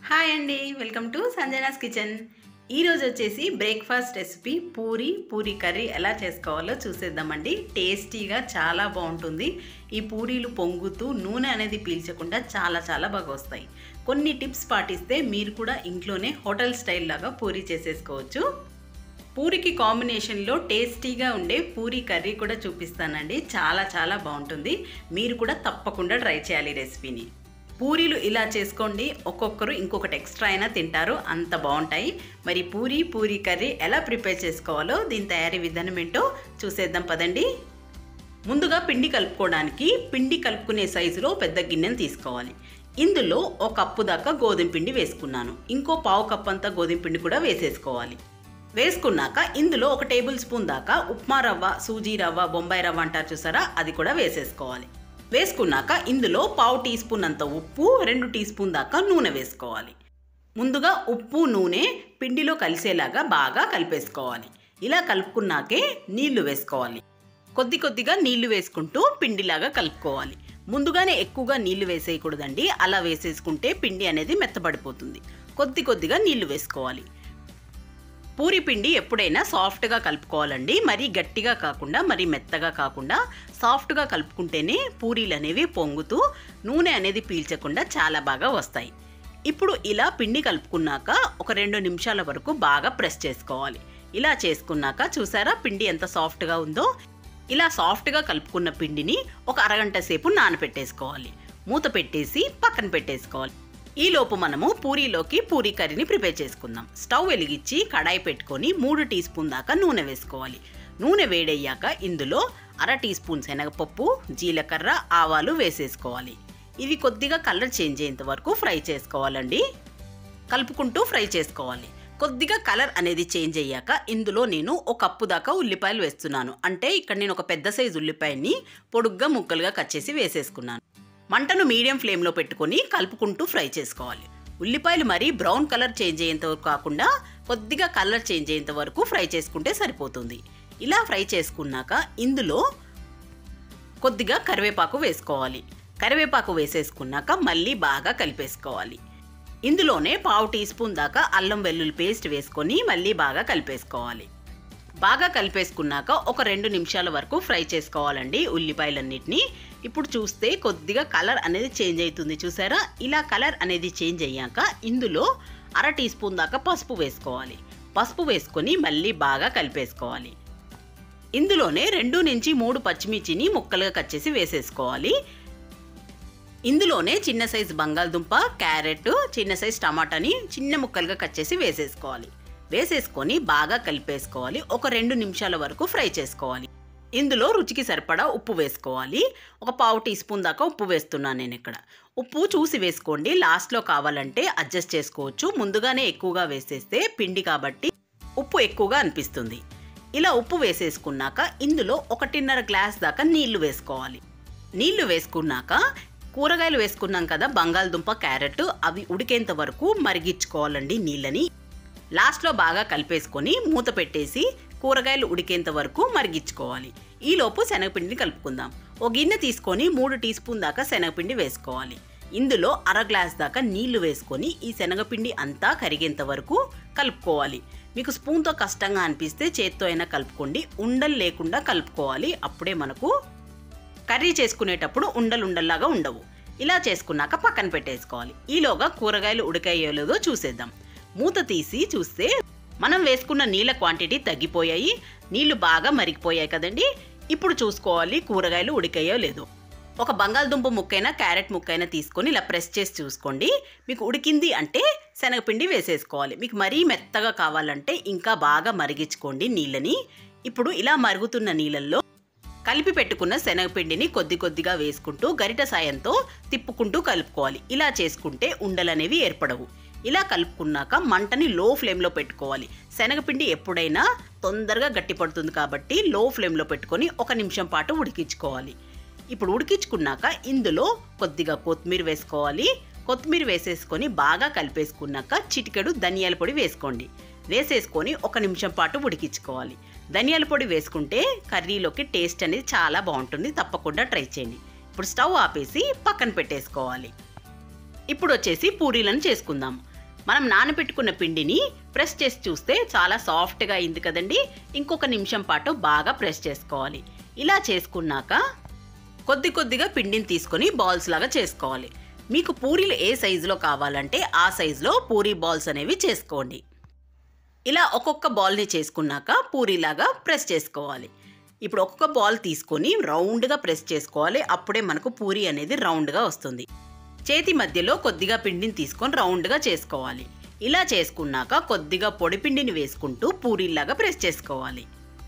hi అండి welcome to Sanjana's kitchen ఈరోజు వచ్చేసి breakfast recipe puri puri curry ఎలా చేసుకోవాలో చూసేద్దామండి టేస్టీగా చాలా బాగుంటుంది ఈ పూరీలు పొంగుతూ నూనె అనేది పీల్చకుండా చాలా చాలా బాగా వస్తాయి కొన్ని టిప్స్ పాటిస్తే మీరు కూడా ఇంట్లోనే హోటల్ స్టైల్ లాగా పూరి చేసేసుకోవచ్చు పూరికి కాంబినేషన్లో టేస్టీగా ఉండే పూరి కర్రీ కూడా చూపిస్తానండి చాలా చాలా బాగుంటుంది మీరు కూడా తప్పకుండా ట్రై చేయాలి ఈ రెసిపీని పూరీలు ఇలా చేసుకోండి ఒక్కొక్కరు ఇంకొకటి ఎక్స్ట్రా అయినా తింటారు అంత బాగుంటాయి మరి పూరి పూరి కర్రీ ఎలా ప్రిపేర్ చేసుకోవాలో దీని తయారీ విధానం ఏంటో చూసేద్దాం పదండి ముందుగా పిండి కలుపుకోవడానికి పిండి కలుపుకునే సైజులో పెద్ద గిన్నెను తీసుకోవాలి ఇందులో ఒక కప్పు దాకా గోధుమ పిండి వేసుకున్నాను ఇంకో పావు కప్పు అంతా గోధుమ పిండి కూడా వేసేసుకోవాలి వేసుకున్నాక ఇందులో ఒక టేబుల్ స్పూన్ దాకా ఉప్మా రవ్వ సూజీ రవ్వ బొంబాయి రవ్వ అంటారు చూసారా అది కూడా వేసేసుకోవాలి వేసుకున్నాక ఇందులో పావు టీ స్పూన్ అంత ఉప్పు రెండు టీ స్పూన్ దాకా నూనె వేసుకోవాలి ముందుగా ఉప్పు నూనె పిండిలో కలిసేలాగా బాగా కలిపేసుకోవాలి ఇలా కలుపుకున్నాకే నీళ్లు వేసుకోవాలి కొద్ది కొద్దిగా నీళ్లు వేసుకుంటూ పిండిలాగా కలుపుకోవాలి ముందుగానే ఎక్కువగా నీళ్లు వేసేయకూడదండి అలా వేసేసుకుంటే పిండి అనేది మెత్తబడిపోతుంది కొద్ది కొద్దిగా నీళ్లు వేసుకోవాలి పూరి పిండి ఎప్పుడైనా సాఫ్ట్గా కలుపుకోవాలండి మరీ గట్టిగా కాకుండా మరీ మెత్తగా కాకుండా సాఫ్ట్గా కలుపుకుంటేనే పూరీలు అనేవి పొంగుతూ నూనె అనేది పీల్చకుండా చాలా బాగా వస్తాయి ఇప్పుడు ఇలా పిండి కలుపుకున్నాక ఒక రెండు నిమిషాల వరకు బాగా ప్రెస్ చేసుకోవాలి ఇలా చేసుకున్నాక చూసారా పిండి ఎంత సాఫ్ట్గా ఉందో ఇలా సాఫ్ట్గా కలుపుకున్న పిండిని ఒక అరగంట సేపు నానపెట్టేసుకోవాలి మూత పెట్టేసి పక్కన పెట్టేసుకోవాలి ఈలోపు మనము పూరీలోకి పూరీ కర్రీని ప్రిపేర్ చేసుకుందాం స్టవ్ వెలిగించి కడాయి పెట్టుకొని మూడు టీ స్పూన్ దాకా నూనె వేసుకోవాలి నూనె వేడయ్యాక ఇందులో అర టీ స్పూన్ శనగపప్పు జీలకర్ర ఆవాలు వేసేసుకోవాలి ఇవి కొద్దిగా కలర్ చేంజ్ అయ్యేంత వరకు ఫ్రై చేసుకోవాలండి కలుపుకుంటూ ఫ్రై చేసుకోవాలి కొద్దిగా కలర్ అనేది చేంజ్ అయ్యాక ఇందులో నేను ఒక కప్పు దాకా ఉల్లిపాయలు వేస్తున్నాను అంటే ఇక్కడ నేను ఒక పెద్ద సైజు ఉల్లిపాయని పొడుగ్గా ముక్కలుగా కట్ చేసి వేసేసుకున్నాను మంటను మీడియం ఫ్లేమ్లో పెట్టుకొని కలుపుకుంటూ ఫ్రై చేసుకోవాలి ఉల్లిపాయలు మరీ బ్రౌన్ కలర్ చేంజ్ అయ్యేంత వరకు కాకుండా కొద్దిగా కలర్ చేంజ్ అయ్యేంత వరకు ఫ్రై చేసుకుంటే సరిపోతుంది ఇలా ఫ్రై చేసుకున్నాక ఇందులో కొద్దిగా కరివేపాకు వేసుకోవాలి కరివేపాకు వేసేసుకున్నాక మళ్ళీ బాగా కలిపేసుకోవాలి ఇందులోనే పావు టీ స్పూన్ దాకా అల్లం వెల్లుల్లి పేస్ట్ వేసుకొని మళ్ళీ బాగా కలిపేసుకోవాలి బాగా కలిపేసుకున్నాక ఒక రెండు నిమిషాల వరకు ఫ్రై చేసుకోవాలండి ఉల్లిపాయలన్నిటిని ఇప్పుడు చూస్తే కొద్దిగా కలర్ అనేది చేంజ్ అవుతుంది చూసారా ఇలా కలర్ అనేది చేంజ్ అయ్యాక ఇందులో అర టీ స్పూన్ దాకా పసుపు వేసుకోవాలి పసుపు వేసుకొని మళ్ళీ బాగా కలిపేసుకోవాలి ఇందులోనే రెండు నుంచి మూడు పచ్చిమిర్చిని ముక్కలుగా కట్ చేసి వేసేసుకోవాలి ఇందులోనే చిన్న సైజు బంగాళదుంప క్యారెట్ చిన్న సైజు టమాటాని చిన్న ముక్కలుగా కట్ చేసి వేసేసుకోవాలి వేసేసుకొని బాగా కలిపేసుకోవాలి ఒక రెండు నిమిషాల వరకు ఫ్రై చేసుకోవాలి ఇందులో రుచికి సరిపడా ఉప్పు వేసుకోవాలి ఒక పావు టీ స్పూన్ దాకా ఉప్పు వేస్తున్నాను నేను ఇక్కడ ఉప్పు చూసి వేసుకోండి లాస్ట్లో కావాలంటే అడ్జస్ట్ చేసుకోవచ్చు ముందుగానే ఎక్కువగా వేసేస్తే పిండి కాబట్టి ఉప్పు ఎక్కువగా అనిపిస్తుంది ఇలా ఉప్పు వేసేసుకున్నాక ఇందులో ఒకటిన్నర గ్లాస్ దాకా నీళ్లు వేసుకోవాలి నీళ్లు వేసుకున్నాక కూరగాయలు వేసుకున్నాం కదా బంగాళదుంప క్యారెట్ అవి ఉడికేంత వరకు మరిగించుకోవాలండి నీళ్ళని లాస్ట్లో బాగా కలిపేసుకొని మూత పెట్టేసి కూరగాయలు ఉడికేంత వరకు మరిగించుకోవాలి ఈలోపు శనగపిండిని కలుపుకుందాం ఓ గిన్నె తీసుకొని మూడు టీ స్పూన్ దాకా శనగపిండి వేసుకోవాలి ఇందులో అర గ్లాస్ దాకా నీళ్లు వేసుకొని ఈ శనగపిండి అంతా కరిగేంత వరకు కలుపుకోవాలి మీకు స్పూన్తో కష్టంగా అనిపిస్తే చేత్తో అయినా కలుపుకోండి ఉండలు లేకుండా కలుపుకోవాలి అప్పుడే మనకు కర్రీ చేసుకునేటప్పుడు ఉండలు ఉండల్లాగా ఉండవు ఇలా చేసుకున్నాక పక్కన పెట్టేసుకోవాలి ఈలోగా కూరగాయలు ఉడికయ్యేలేదో చూసేద్దాం మూత తీసి చూస్తే మనం వేసుకున్న నీళ్ళ క్వాంటిటీ తగ్గిపోయాయి నీళ్లు బాగా మరిగిపోయాయి కదండి ఇప్పుడు చూసుకోవాలి కూరగాయలు ఉడికయ్యో లేదో ఒక బంగాళదుంప ముక్కైనా క్యారెట్ ముక్కైనా తీసుకొని ఇలా ప్రెస్ చేసి చూసుకోండి మీకు ఉడికింది అంటే శనగపిండి వేసేసుకోవాలి మీకు మరీ మెత్తగా కావాలంటే ఇంకా బాగా మరిగించుకోండి నీళ్ళని ఇప్పుడు ఇలా మరుగుతున్న నీళ్ళల్లో కలిపి పెట్టుకున్న శనగపిండిని కొద్ది కొద్దిగా వేసుకుంటూ గరిట సాయంతో తిప్పుకుంటూ కలుపుకోవాలి ఇలా చేసుకుంటే ఉండలనేవి ఏర్పడవు ఇలా కలుపుకున్నాక మంటని లో ఫ్లేమ్లో పెట్టుకోవాలి శనగపిండి ఎప్పుడైనా తొందరగా గట్టిపడుతుంది కాబట్టి లో ఫ్లేమ్లో పెట్టుకొని ఒక నిమిషం పాటు ఉడికించుకోవాలి ఇప్పుడు ఉడికించుకున్నాక ఇందులో కొద్దిగా కొత్తిమీర వేసుకోవాలి కొత్తిమీర వేసేసుకొని బాగా కలిపేసుకున్నాక చిటికెడు ధనియాల పొడి వేసుకోండి వేసేసుకొని ఒక నిమిషం పాటు ఉడికించుకోవాలి ధనియాల పొడి వేసుకుంటే కర్రీలోకి టేస్ట్ అనేది చాలా బాగుంటుంది తప్పకుండా ట్రై చేయండి ఇప్పుడు స్టవ్ ఆపేసి పక్కన పెట్టేసుకోవాలి ఇప్పుడు వచ్చేసి పూరీలను చేసుకుందాం మనం నానబెట్టుకున్న పిండిని ప్రెస్ చేసి చూస్తే చాలా సాఫ్ట్గా అయింది కదండి ఇంకొక నిమిషం పాటు బాగా ప్రెస్ చేసుకోవాలి ఇలా చేసుకున్నాక కొద్ది కొద్దిగా పిండిని తీసుకొని బాల్స్ లాగా చేసుకోవాలి మీకు పూరీలు ఏ సైజులో కావాలంటే ఆ సైజులో పూరీ బాల్స్ అనేవి చేసుకోండి ఇలా ఒక్కొక్క బాల్ని చేసుకున్నాక పూరీలాగా ప్రెస్ చేసుకోవాలి ఇప్పుడు ఒక్కొక్క బాల్ తీసుకొని రౌండ్గా ప్రెస్ చేసుకోవాలి అప్పుడే మనకు పూరీ అనేది రౌండ్గా వస్తుంది చేతి మధ్యలో కొద్దిగా పిండిని తీసుకొని రౌండ్గా చేసుకోవాలి ఇలా చేసుకున్నాక కొద్దిగా పొడి పిండిని వేసుకుంటూ పూరీలాగా ప్రెస్ చేసుకోవాలి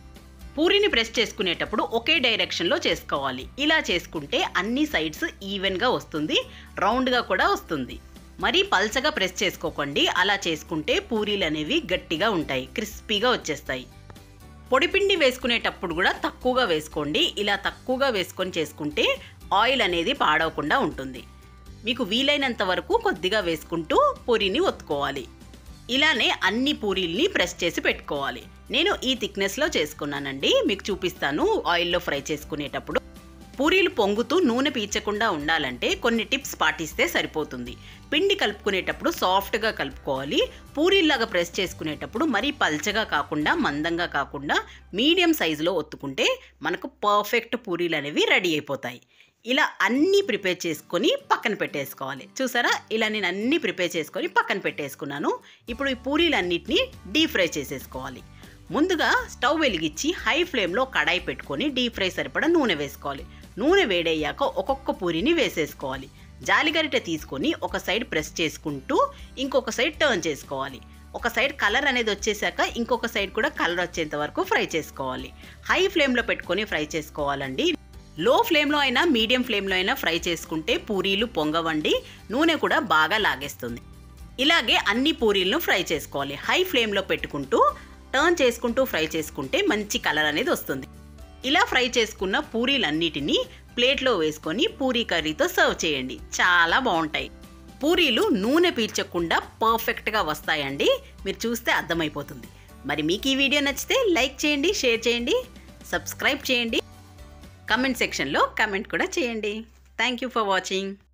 పూరీని ప్రెస్ చేసుకునేటప్పుడు ఒకే డైరెక్షన్లో చేసుకోవాలి ఇలా చేసుకుంటే అన్ని సైడ్స్ ఈవెన్గా వస్తుంది రౌండ్గా కూడా వస్తుంది మరీ పల్చగా ప్రెస్ చేసుకోకండి అలా చేసుకుంటే పూరీలు అనేవి గట్టిగా ఉంటాయి క్రిస్పీగా వచ్చేస్తాయి పొడిపిండి వేసుకునేటప్పుడు కూడా తక్కువగా వేసుకోండి ఇలా తక్కువగా వేసుకొని చేసుకుంటే ఆయిల్ అనేది పాడవకుండా ఉంటుంది మీకు వీలైనంత వరకు కొద్దిగా వేసుకుంటూ పూరీని ఒత్తుకోవాలి ఇలానే అన్ని పూరీల్ని ప్రెస్ చేసి పెట్టుకోవాలి నేను ఈ థిక్నెస్లో చేసుకున్నానండి మీకు చూపిస్తాను ఆయిల్లో ఫ్రై చేసుకునేటప్పుడు పూరీలు పొంగుతూ నూనె పీల్చకుండా ఉండాలంటే కొన్ని టిప్స్ పాటిస్తే సరిపోతుంది పిండి కలుపుకునేటప్పుడు సాఫ్ట్గా కలుపుకోవాలి పూరీల్లాగా ప్రెస్ చేసుకునేటప్పుడు మరీ పల్చగా కాకుండా మందంగా కాకుండా మీడియం సైజులో ఒత్తుకుంటే మనకు పర్ఫెక్ట్ పూరీలు అనేవి రెడీ అయిపోతాయి ఇలా అన్నీ ప్రిపేర్ చేసుకొని పక్కన పెట్టేసుకోవాలి చూసారా ఇలా నేను అన్నీ ప్రిపేర్ చేసుకొని పక్కన పెట్టేసుకున్నాను ఇప్పుడు ఈ పూరీలన్నిటిని డీప్ ఫ్రై చేసేసుకోవాలి ముందుగా స్టవ్ వెలిగించి హై ఫ్లేమ్లో కడాయి పెట్టుకొని డీప్ ఫ్రై సరిపడా నూనె వేసుకోవాలి నూనె వేడయ్యాక ఒక్కొక్క పూరిని వేసేసుకోవాలి జాలిగరిట తీసుకొని ఒక సైడ్ ప్రెస్ చేసుకుంటూ ఇంకొక సైడ్ టర్న్ చేసుకోవాలి ఒక సైడ్ కలర్ అనేది వచ్చేసాక ఇంకొక సైడ్ కూడా కలర్ వచ్చేంత వరకు ఫ్రై చేసుకోవాలి హై ఫ్లేమ్లో పెట్టుకొని ఫ్రై చేసుకోవాలండి లో ఫ్లేమ్లో అయినా మీడియం ఫ్లేమ్లో అయినా ఫ్రై చేసుకుంటే పూరీలు పొంగవండి నూనె కూడా బాగా లాగేస్తుంది ఇలాగే అన్ని పూరీలను ఫ్రై చేసుకోవాలి హై ఫ్లేమ్లో పెట్టుకుంటూ టర్న్ చేసుకుంటూ ఫ్రై చేసుకుంటే మంచి కలర్ అనేది వస్తుంది ఇలా ఫ్రై చేసుకున్న పూరీలన్నిటినీ ప్లేట్లో వేసుకొని పూరీ కర్రీతో సర్వ్ చేయండి చాలా బాగుంటాయి పూరీలు నూనె పీల్చకుండా పర్ఫెక్ట్గా వస్తాయండి మీరు చూస్తే అర్థమైపోతుంది మరి మీకు ఈ వీడియో నచ్చితే లైక్ చేయండి షేర్ చేయండి సబ్స్క్రైబ్ చేయండి కమెంట్ సెక్షన్లో కమెంట్ కూడా చేయండి థ్యాంక్ యూ ఫర్ వాచింగ్